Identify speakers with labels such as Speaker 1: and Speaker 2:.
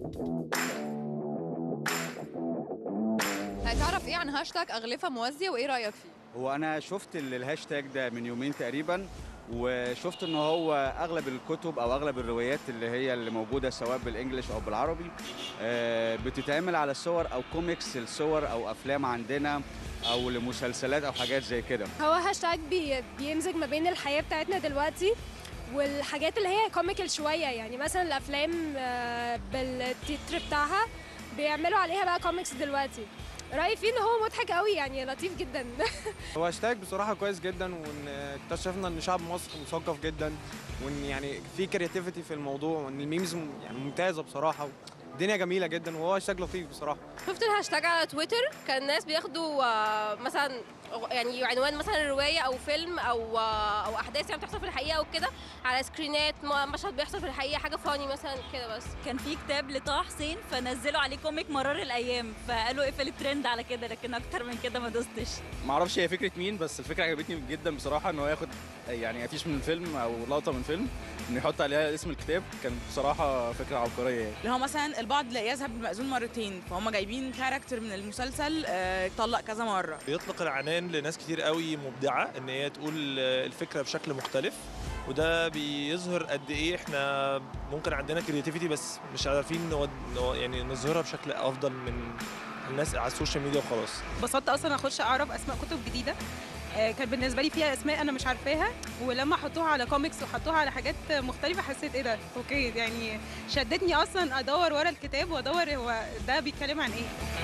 Speaker 1: تعرف ايه عن هاشتاج اغلفه موازيه وايه رايك فيه
Speaker 2: هو انا شفت ال- الهاشتاج ده من يومين تقريبا وشفت ان هو اغلب الكتب او اغلب الروايات اللي هي اللي موجوده سواء بالانجلش او بالعربي آه، بتتعمل على صور او كوميكس الصور او افلام عندنا او لمسلسلات او حاجات زي كده
Speaker 3: هو هاشتاج بي بيمزج ما بين الحياة بتاعتنا دلوقتي والحاجات اللي هي كوميكال شوية يعني مثلا الأفلام آه، بالتتر بتاعها بيعملوا عليها بقى كوميكس دلوقتي رأيي فيه إن هو مضحك قوي يعني لطيف جدا
Speaker 4: هو هاشتاج بصراحة كويس جدا وان اكتشفنا ان شعب مصر مثقف جدا وان يعني في كرياتيفيتي في الموضوع وان الميمز م- يعني ممتازة بصراحة الدنيا جميلة جدا وهو هاشتاج لطيف بصراحة
Speaker 5: شفت الهاشتاج على تويتر كان الناس بياخدوا آه، مثلا يعني عنوان مثلا روايه او فيلم او آه، او احداث يعني بتحصل في الحقيقه او كده على سكرينات م- مشهد بيحصل في الحقيقه حاجه فاني مثلا كده بس
Speaker 6: كان في كتاب لطه حسين فنزلوا عليه كوميك مرار الايام فقالوا اقفل الترند على كده لكن اكتر من كده ما دوستش
Speaker 7: ما اعرفش هي فكره مين بس الفكره عجبتني جدا بصراحه ان هو ياخد يعني افيش من الفيلم او لقطه من فيلم انه يحط عليها اسم الكتاب كان بصراحه فكره عبقريه يعني
Speaker 8: اللي هو مثلا البعض لا يذهب بالمأذون مرتين فهم جايبين كاركتر من المسلسل آه، طلق كذا مرة
Speaker 9: بيطلق العنان لناس كتير قوي مبدعه ان هي تقول الفكره بشكل مختلف وده بيظهر قد ايه احنا ممكن عندنا كرياتيفيتي بس مش عارفين نود... نو- يعني نظهرها بشكل افضل من الناس على السوشيال ميديا وخلاص
Speaker 10: اتبسطت اصلا اخش اعرف اسماء كتب جديده آه، كان بالنسبه لي فيها اسماء انا مش عارفاها ولما حطوها على كوميكس وحطوها على حاجات مختلفه حسيت ايه ده اوكي يعني شدتني اصلا ادور ورا الكتاب وادور هو ده بيتكلم عن ايه